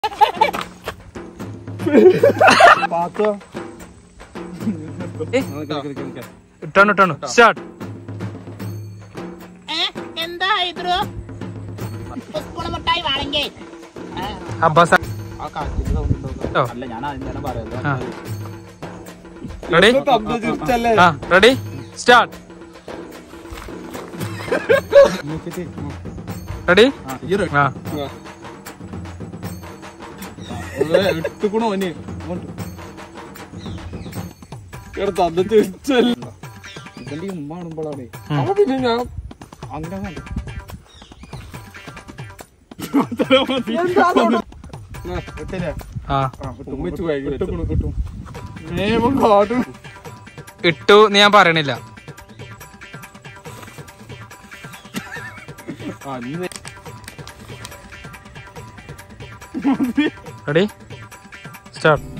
പാത്തോ ഇട്ടാണ് ഇട്ടാണ് സ്റ്റാർട്ട് ഏ? എന്താ ഇതൊരു ഉസ്കൂള് മുട്ടായി വാണെങ്കിൽ അബ്ബാസ് ആ കാറ്റിന്റെ സൗണ്ട് ഉണ്ടോ ഓ. അല്ല ഞാൻ അതിന് തന്നെ പറയാം ആ. റെഡി തമ്പ് തിരിച്ചല്ലേ ആ റെഡി സ്റ്റാർട്ട് നോക്കിട്ട് റെഡി ആ ഈ ഒരു ആ എടുത്തുക്കണോ ഓന് എടാ തമ്പ് തിരിച്ചല്ലേ ഇതിന്റെ ഈ ഉമ്മ കാണുമ്പോഴാണ് ഉം. അപ്പൊ പിന്നെ ഞാൻ അങ്ങനെ കണ്ടു. ആ, ഇട്ടില്ലേ? ആ ആ, ഉമ്മച്ചി വൈകി വെച്ചു. നിയമം കാട്ടും. ഇട്ടു എന്ന് ഞാൻ പറയണില്ല ആ, നീ റെഡി സ്റ്റാർട്ട്